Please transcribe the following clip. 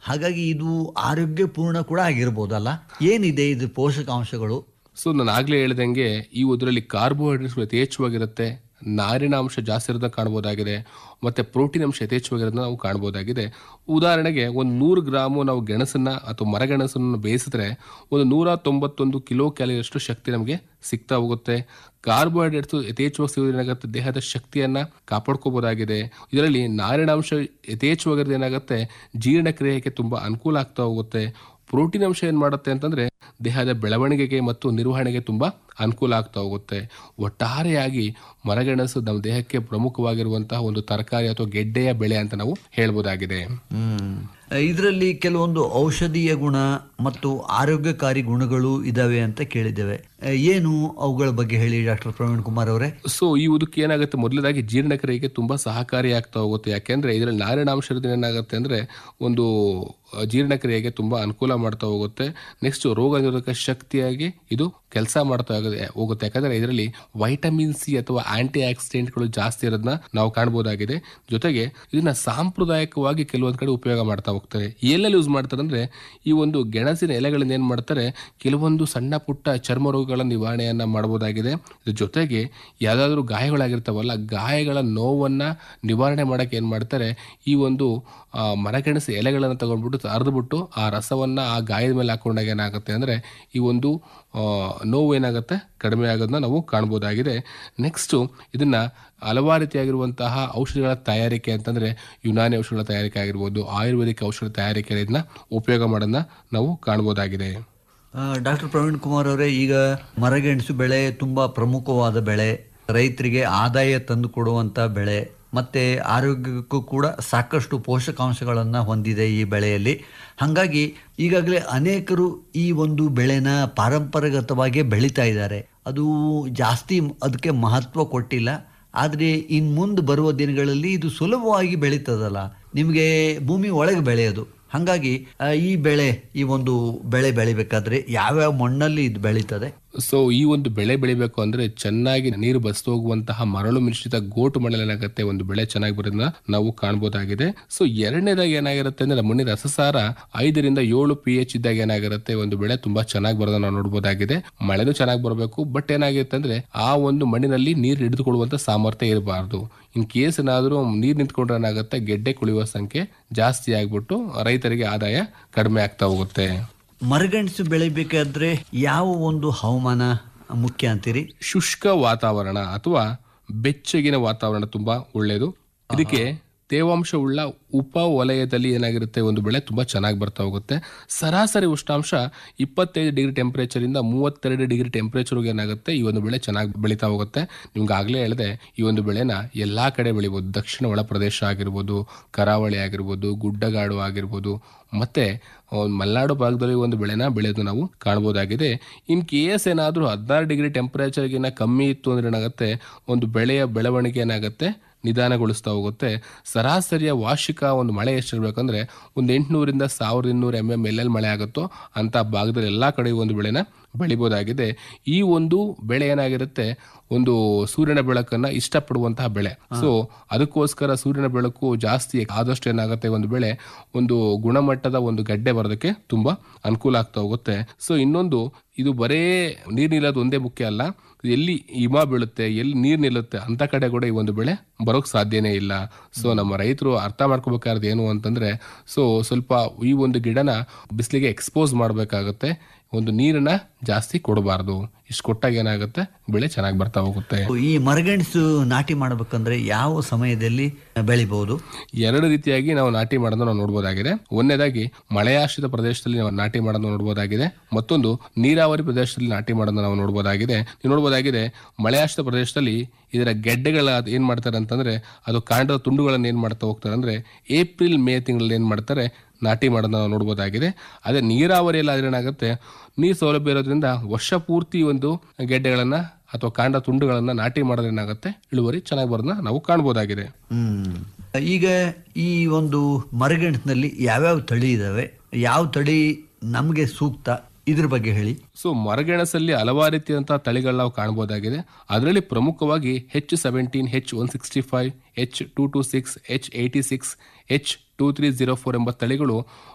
ಹಾಗಾಗಿ ಇದು ಆರೋಗ್ಯಪೂರ್ಣ ಕೂಡ ಆಗಿರ್ಬೋದಲ್ಲ ಏನಿದೆ ಇದು ಪೋಷಕಾಂಶಗಳು ಸೊ ನಾನು ಆಗ್ಲೇ ಹೇಳ್ದಂಗೆ ಈ ಇದರಲ್ಲಿ ಕಾರ್ಬೋಹೈಡ್ರೇಟ್ಸ್ ಯಥೇಚ್ಛವಾಗಿರುತ್ತೆ ನಾರಿನ ಅಂಶ ಜಾಸ್ತಿ ಇರೋದನ್ನ ಕಾಣ್ಬೋದಾಗಿದೆ ಮತ್ತೆ ಪ್ರೋಟೀನ್ ಅಂಶ ಯಥೇಚ್ಛವಾಗಿರೋದನ್ನ ನಾವು ಕಾಣ್ಬೋದಾಗಿದೆ ಉದಾಹರಣೆಗೆ ಒಂದು ನೂರು ಗ್ರಾಮು ನಾವು ಗೆಣಸನ್ನ ಅಥವಾ ಮರಗೆಣಸನ್ನು ಬೇಯಿಸಿದ್ರೆ ಒಂದು ನೂರ ತೊಂಬತ್ತೊಂದು ಕಿಲೋ ಕ್ಯಾಲರಿಯಷ್ಟು ಶಕ್ತಿ ನಮಗೆ ಸಿಗ್ತಾ ಹೋಗುತ್ತೆ ಕಾರ್ಬೋಹೈಡ್ರೇಟ್ಸ್ ಯಥೇಚ್ಛವಾಗಿ ಸಿಗೋದು ಏನಾಗುತ್ತೆ ದೇಹದ ಶಕ್ತಿಯನ್ನ ಕಾಪಾಡ್ಕೋಬಹುದಾಗಿದೆ ಇದರಲ್ಲಿ ನಾರಿನಾಂಶ ಯಥೇಚ್ಛವಾಗಿರೋದು ಏನಾಗುತ್ತೆ ಜೀರ್ಣಕ್ರಿಯೆಗೆ ತುಂಬಾ ಅನುಕೂಲ ಆಗ್ತಾ ಹೋಗುತ್ತೆ ಪ್ರೋಟೀನ್ ಅಂಶ ಏನ್ ಮಾಡುತ್ತೆ ಅಂತಂದ್ರೆ ದೇಹದ ಬೆಳವಣಿಗೆಗೆ ಮತ್ತು ನಿರ್ವಹಣೆಗೆ ತುಂಬಾ ಅನುಕೂಲ ಆಗ್ತಾ ಹೋಗುತ್ತೆ ಒಟ್ಟಾರೆಯಾಗಿ ಮರಗೆಣಸು ನಮ್ಮ ದೇಹಕ್ಕೆ ಪ್ರಮುಖವಾಗಿರುವಂತಹ ಒಂದು ತರಕಾರಿ ಅಥವಾ ಗೆಡ್ಡೆಯ ಬೆಳೆ ಅಂತ ನಾವು ಹೇಳ್ಬೋದಾಗಿದೆ ಹ್ಮ್ ಇದರಲ್ಲಿ ಕೆಲವೊಂದು ಔಷಧೀಯ ಗುಣ ಮತ್ತು ಆರೋಗ್ಯಕಾರಿ ಗುಣಗಳು ಇದಾವೆ ಅಂತ ಕೇಳಿದ್ದೇವೆ ಆ, ಏನು ಅವುಗಳ ಬಗ್ಗೆ ಹೇಳಿ ಡಾಕ್ಟರ್ ಪ್ರವೀಣ್ ಕುಮಾರ್ ಅವರೇ ಸೊ ಈ ಉದಕ್ಕೆ ಏನಾಗುತ್ತೆ ಮೊದಲದಾಗಿ ಜೀರ್ಣಕ್ರಿಯೆಗೆ ತುಂಬಾ ಸಹಕಾರಿಯಾಗ್ತಾ ಹೋಗುತ್ತೆ ಯಾಕೆಂದ್ರೆ ಇದರಲ್ಲಿ ನಾರಿನಾಂಶ ಇರೋದ್ರಿಂದ ಏನಾಗುತ್ತೆ ಅಂದ್ರೆ ಒಂದು ಆ, ಜೀರ್ಣಕ್ರಿಯೆಗೆ ತುಂಬಾ ಅನುಕೂಲ ಮಾಡ್ತಾ ಹೋಗುತ್ತೆ ನೆಕ್ಸ್ಟ್ ರೋಗ ನಿರೋಧಕ ಶಕ್ತಿಯಾಗಿ ಇದು ಕೆಲಸ ಮಾಡ್ತಾ ಹೋಗುತ್ತೆ- ಹೋಗುತ್ತೆ ಯಾಕಂದ್ರೆ ಇದರಲ್ಲಿ ವೈಟಮಿನ್ ಸಿ ಅಥವಾ ಆಂಟಿ ಆಕ್ಸಿಡೆಂಟ್ಗಳು ಜಾಸ್ತಿ ಇರೋದನ್ನ ನಾವು ಕಾಣಬಹುದಾಗಿದೆ ಜೊತೆಗೆ ಇದನ್ನ ಸಾಂಪ್ರದಾಯಿಕವಾಗಿ ಕೆಲವೊಂದ್ ಕಡೆ ಉಪಯೋಗ ಮಾಡ್ತಾ ಹೋಗ್ತಾರೆ ಎಲ್ಲೆಲ್ಲಿ ಯೂಸ್ ಮಾಡ್ತಾರೆ ಅಂದ್ರೆ ಈ ಒಂದು ಗೆಣಸಿನ ಎಲೆಗಳನ್ನ ಏನ್ ಮಾಡ್ತಾರೆ ಕೆಲವೊಂದು ಸಣ್ಣ ಪುಟ್ಟ ಚರ್ಮ ರೋಗಗಳ ನಿವಾರಣೆಯನ್ನ ಮಾಡಬಹುದಾಗಿದೆ ಇದ್ರ ಜೊತೆಗೆ ಯಾವ್ದಾದ್ರು ಗಾಯಗಳಾಗಿರ್ತಾವಲ್ಲ ಗಾಯಗಳ ನೋವನ್ನ ನಿವಾರಣೆ ಮಾಡಕ್ಕೆ ಏನ್ ಮಾಡ್ತಾರೆ ಈ ಒಂದು ಆ, ಮರಗೆಣಸು ಎಲೆಗಳನ್ನ ತಗೊಂಡ್ಬಿಟ್ಟು ಅರ್ದ್ಬಿಟ್ಟು ಆ ರಸವನ್ನ ಆ ಗಾಯದ ಮೇಲೆ ಹಾಕೊಂಡಾಗ ಏನಾಗುತ್ತೆ ಅಂದ್ರೆ ಈ ಒಂದು ಆ, ನೋವು ಏನಾಗುತ್ತೆ ಕಡಿಮೆ ಆಗೋದನ್ನ ನಾವು ಕಾಣ್ಬೋದಾಗಿದೆ ನೆಕ್ಸ್ಟ್ ಇದನ್ನ ಹಲವಾರು ರೀತಿಯಾಗಿರುವಂತಹ ಔಷಧಿಗಳ ತಯಾರಿಕೆ ಅಂತಂದ್ರೆ ಯುನಾನಿ ಔಷಧಿಗಳ ತಯಾರಿಕೆ ಆಗಿರ್ಬೋದು ಆಯುರ್ವೇದಿಕ್ ಔಷಧ ತಯಾರಿಕೆ ಇದನ್ನ ಉಪಯೋಗ ಮಾಡೋದನ್ನ ನಾವು ಕಾಣ್ಬೋದಾಗಿದೆ ಡಾಕ್ಟರ್ ಪ್ರವೀಣ್ ಕುಮಾರ್ ಅವರೇ ಈಗ ಮರಗೆಣಸು ಬೆಳೆ ತುಂಬಾ ಪ್ರಮುಖವಾದ ಬೆಳೆ ರೈತರಿಗೆ ಆದಾಯ ತಂದು ಕೊಡುವಂತ ಬೆಳೆ ಮತ್ತೆ ಆರೋಗ್ಯಕ್ಕೂ ಕೂಡ ಸಾಕಷ್ಟು ಪೋಷಕಾಂಶಗಳನ್ನು ಹೊಂದಿದೆ ಈ ಬೆಳೆಯಲ್ಲಿ ಹಾಗಾಗಿ ಈಗಾಗಲೇ ಅನೇಕರು ಈ ಒಂದು ಬೆಳೆನ ಪಾರಂಪರಾಗತವಾಗಿ ಬೆಳೀತಾ ಇದ್ದಾರೆ ಅದು ಜಾಸ್ತಿ ಅದಕ್ಕೆ ಮಹತ್ವ ಕೊಟ್ಟಿಲ್ಲ ಆದರೆ ಇನ್ನು ಮುಂದೆ ಬರುವ ದಿನಗಳಲ್ಲಿ ಇದು ಸುಲಭವಾಗಿ ಬೆಳೀತದಲ್ಲ ನಿಮಗೆ ಭೂಮಿ ಒಳಗೆ ಬೆಳೆಯೋದು ಹಾಗಾಗಿ ಆ, ಈ ಬೆಳೆ ಈ ಒಂದು ಬೆಳೆ ಬೆಳಿಬೇಕಾದ್ರೆ ಯಾವ್ಯಾವ ಮಣ್ಣಲ್ಲಿ ಇದು ಬೆಳೀತದೆ ಸೊ ಈ ಒಂದು ಬೆಳೆ ಬೆಳಿಬೇಕು ಅಂದ್ರೆ ಚೆನ್ನಾಗಿ ನೀರು ಬಸ್ತು ಹೋಗುವಂತಹ ಮರಳು ಮಿಶ್ರಿತ ಗೋಟು ಮಣ್ಣಲ್ಲೇನಾಗುತ್ತೆ ಒಂದು ಬೆಳೆ ಚೆನ್ನಾಗಿ ಬರೋದನ್ನ ನಾವು ಕಾಣ್ಬೋದಾಗಿದೆ ಸೊ ಎರಡನೇದಾಗಿ ಏನಾಗಿರುತ್ತೆ ಅಂದ್ರೆ ಮಣ್ಣಿನ ರಸಸಾರ ಐದರಿಂದ ಏಳು ಪಿ ಎಚ್ ಇದ್ದಾಗ ಏನಾಗಿರುತ್ತೆ ಒಂದು ಬೆಳೆ ತುಂಬಾ ಚೆನ್ನಾಗಿ ಬರೋದನ್ನ ನಾವು ನೋಡ್ಬೋದಾಗಿದೆ ಮಳೆನೂ ಚೆನ್ನಾಗಿ ಬರಬೇಕು ಬಟ್ ಏನಾಗಿರುತ್ತೆ ಅಂದ್ರೆ ಆ ಒಂದು ಮಣ್ಣಿನಲ್ಲಿ ನೀರು ಹಿಡಿದುಕೊಳ್ಳುವಂತ ಸಾಮರ್ಥ್ಯ ಇರಬಾರ್ದು ಇನ್ ಕೇಸ್ ಏನಾದ್ರೂ ನೀರು ನಿಂತ್ಕೊಂಡ್ರೆ ಏನಾಗುತ್ತೆ ಗೆಡ್ಡೆ ಕುಳಿಯುವ ಸಂಖ್ಯೆ ಜಾಸ್ತಿ ಆಗ್ಬಿಟ್ಟು ರೈತರಿಗೆ ಆದಾಯ ಕಡಿಮೆ ಆಗ್ತಾ ಹೋಗುತ್ತೆ ಮರಗೆಣಸು ಬೆಳಿಬೇಕಾದ್ರೆ ಯಾವ ಒಂದು ಹವಾಮಾನ ಮುಖ್ಯ ಅಂತೀರಿ ಶುಷ್ಕ ವಾತಾವರಣ ಅಥವಾ ಬೆಚ್ಚಗಿನ ವಾತಾವರಣ ತುಂಬಾ ಒಳ್ಳೆಯದು ಇದಕ್ಕೆ ತೇವಾಂಶವುಳ್ಳ ಉಪ ವಲಯದಲ್ಲಿ ಏನಾಗಿರುತ್ತೆ ಒಂದು ಬೆಳೆ ತುಂಬಾ ಚೆನ್ನಾಗಿ ಬರ್ತಾ ಹೋಗುತ್ತೆ ಸರಾಸರಿ ಉಷ್ಣಾಂಶ ಇಪ್ಪತ್ತೈದು ಡಿಗ್ರಿ ಟೆಂಪರೇಚರ್ ಇಂದ ಮೂವತ್ತೆರಡು ಡಿಗ್ರಿ ಟೆಂಪರೇಚರ್ ಏನಾಗುತ್ತೆ ಈ ಒಂದು ಬೆಳೆ ಚೆನ್ನಾಗಿ ಬೆಳೀತಾ ಹೋಗುತ್ತೆ ನಿಮ್ಗೆ ಆಗ್ಲೇ ಹೇಳಿದೆ ಈ ಒಂದು ಬೆಳೆನ ಎಲ್ಲಾ ಕಡೆ ಬೆಳಿಬೋದು ದಕ್ಷಿಣ ಒಳ ಪ್ರದೇಶ ಆಗಿರ್ಬೋದು ಕರಾವಳಿ ಆಗಿರ್ಬೋದು ಗುಡ್ಡಗಾಡು ಆಗಿರ್ಬೋದು ಮತ್ತೆ ಆ, ಮಲೆನಾಡು ಭಾಗದಲ್ಲಿ ಒಂದು ಬೆಳೆನ ಬೆಳೆದು ನಾವು ಕಾಣಬಹುದಾಗಿದೆ ಇನ್ ಕೇಸ್ ಏನಾದರೂ ಹದಿನಾರು ಡಿಗ್ರಿ ಟೆಂಪರೇಚರ್ಗಿನ್ನ ಕಮ್ಮಿ ಇತ್ತು ಅಂದ್ರೆ ಏನಾಗುತ್ತೆ ಒಂದು ಬೆಳೆಯ ಬೆಳವಣಿಗೆ ಏನಾಗುತ್ತೆ ನಿಧಾನಗೊಳಿಸ್ತಾ ಹೋಗುತ್ತೆ ಸರಾಸರಿಯ ವಾರ್ಷಿಕ ಒಂದು ಮಳೆ ಎಷ್ಟಿರ್ಬೇಕಂದ್ರೆ ಒಂದು ಎಂಟುನೂರಿಂದ ಸಾವಿರದ ಇನ್ನೂರು ಎಮ್ ಎಮ್ ಎಲ್ಲೆಲ್ಲಿ ಮಳೆ ಆಗುತ್ತೋ ಅಂತ ಭಾಗದಲ್ಲಿ ಎಲ್ಲಾ ಕಡೆ ಒಂದು ಬೆಳೆನ ಬೆಳಿಬೋದಾಗಿದೆ ಈ ಒಂದು ಬೆಳೆ ಏನಾಗಿರುತ್ತೆ ಒಂದು ಸೂರ್ಯನ ಬೆಳಕನ್ನ ಇಷ್ಟಪಡುವಂತಹ ಬೆಳೆ ಸೊ ಅದಕ್ಕೋಸ್ಕರ ಸೂರ್ಯನ ಬೆಳಕು ಜಾಸ್ತಿ ಆದಷ್ಟು ಏನಾಗುತ್ತೆ ಒಂದು ಬೆಳೆ ಒಂದು ಗುಣಮಟ್ಟದ ಒಂದು ಗಡ್ಡೆ ಬರೋದಕ್ಕೆ ತುಂಬಾ ಅನುಕೂಲ ಆಗ್ತಾ ಹೋಗುತ್ತೆ ಸೊ ಇನ್ನೊಂದು ಇದು ಬರೇ ನೀರ್ ನಿಲ್ಲೋದು ಒಂದೇ ಮುಖ್ಯ ಅಲ್ಲ ಎಲ್ಲಿ ಹಿಮ ಬೀಳುತ್ತೆ ಎಲ್ಲಿ ನೀರ್ ನಿಲ್ಲುತ್ತೆ ಅಂತ ಕಡೆ ಕೂಡ ಈ ಒಂದು ಬೆಳೆ ಬರೋಕ್ ಸಾಧ್ಯನೇ ಇಲ್ಲ ಸೊ ನಮ್ಮ ರೈತರು ಅರ್ಥ ಮಾಡ್ಕೋಬೇಕಾದ್ರೆ ಏನು ಅಂತಂದ್ರೆ ಸೊ ಸ್ವಲ್ಪ ಈ ಒಂದು ಗಿಡನ ಬಿಸಿಲಿಗೆ ಎಕ್ಸ್ಪೋಸ್ ಮಾಡಬೇಕಾಗುತ್ತೆ ಒಂದು ನೀರನ್ನ ಜಾಸ್ತಿ ಕೊಡಬಾರ್ದು ಇಷ್ಟು ಕೊಟ್ಟಾಗ ಏನಾಗುತ್ತೆ ಬೆಳೆ ಚೆನ್ನಾಗಿ ಬರ್ತಾ ಹೋಗುತ್ತೆ ಈ ಮರಗೆಣಸು ನಾಟಿ ಮಾಡಬೇಕಂದ್ರೆ ಯಾವ ಸಮಯದಲ್ಲಿ ಬೆಳಿಬಹುದು ಎರಡು ರೀತಿಯಾಗಿ ನಾವು ನಾಟಿ ಮಾಡೋದನ್ನ ನಾವು ನೋಡಬಹುದಾಗಿದೆ ಒಂದನೇದಾಗಿ ಮಳೆಯಾಶ್ರಿತ ಪ್ರದೇಶದಲ್ಲಿ ನಾವು ನಾಟಿ ಮಾಡೋದನ್ನ ನೋಡಬಹುದಾಗಿದೆ ಮತ್ತೊಂದು ನೀರಾವರಿ ಪ್ರದೇಶದಲ್ಲಿ ನಾಟಿ ಮಾಡೋದನ್ನ ನಾವು ನೋಡಬಹುದಾಗಿದೆ ನೀವು ನೋಡಬಹುದಾಗಿದೆ ಮಳೆಯಾಶ್ರಿತ ಪ್ರದೇಶದಲ್ಲಿ ಇದರ ಗೆಡ್ಡೆಗಳ ಏನ್ ಮಾಡ್ತಾರೆ ಅಂತಂದ್ರೆ ಅದು ಕಾಂಡದ ತುಂಡುಗಳನ್ನ ಏನ್ ಮಾಡ್ತಾ ಹೋಗ್ತಾರೆ ಅಂದ್ರೆ ಏಪ್ರಿಲ್ ಮೇ ತಿಂಗಳಲ್ಲಿ ಏನ್ ಮಾಡ್ತಾರೆ ನಾಟಿ ಮಾಡೋದನ್ನ ನಾವು ನೋಡಬಹುದಾಗಿದೆ ಅದೇ ನೀರಾವರಿಯಲ್ಲಿ ಆದ್ರೆ ಏನಾಗುತ್ತೆ ನೀರು ಸೌಲಭ್ಯ ಇರೋದ್ರಿಂದ ವರ್ಷ ಪೂರ್ತಿ ಒಂದು ಗೆಡ್ಡೆಗಳನ್ನ ಅಥವಾ ಕಾಂಡ ತುಂಡುಗಳನ್ನ ನಾಟಿ ಮಾಡೋದ್ರೆ ಏನಾಗುತ್ತೆ ಇಳುವರಿ ಚೆನ್ನಾಗಿ ಬರೋದನ್ನ ನಾವು ಕಾಣಬಹುದಾಗಿದೆ ಹ್ಮ್ ಈಗ ಈ ಒಂದು ಮರಗೆಣಸಿನಲ್ಲಿ ಯಾವ್ಯಾವ ತಳಿ ಇದಾವೆ ಯಾವ ತಳಿ ನಮಗೆ ಸೂಕ್ತ ಇದ್ರ ಬಗ್ಗೆ ಹೇಳಿ ಸೊ ಮರಗೆಣಸಲ್ಲಿ ಹಲವಾರು ರೀತಿಯಂತಹ ತಳಿಗಳು ನಾವು ಕಾಣಬಹುದಾಗಿದೆ ಅದರಲ್ಲಿ ಪ್ರಮುಖವಾಗಿ H seventeen H one sixty five H two two six H eighty six H two three zero four ಎಂಬ ತಳಿಗಳು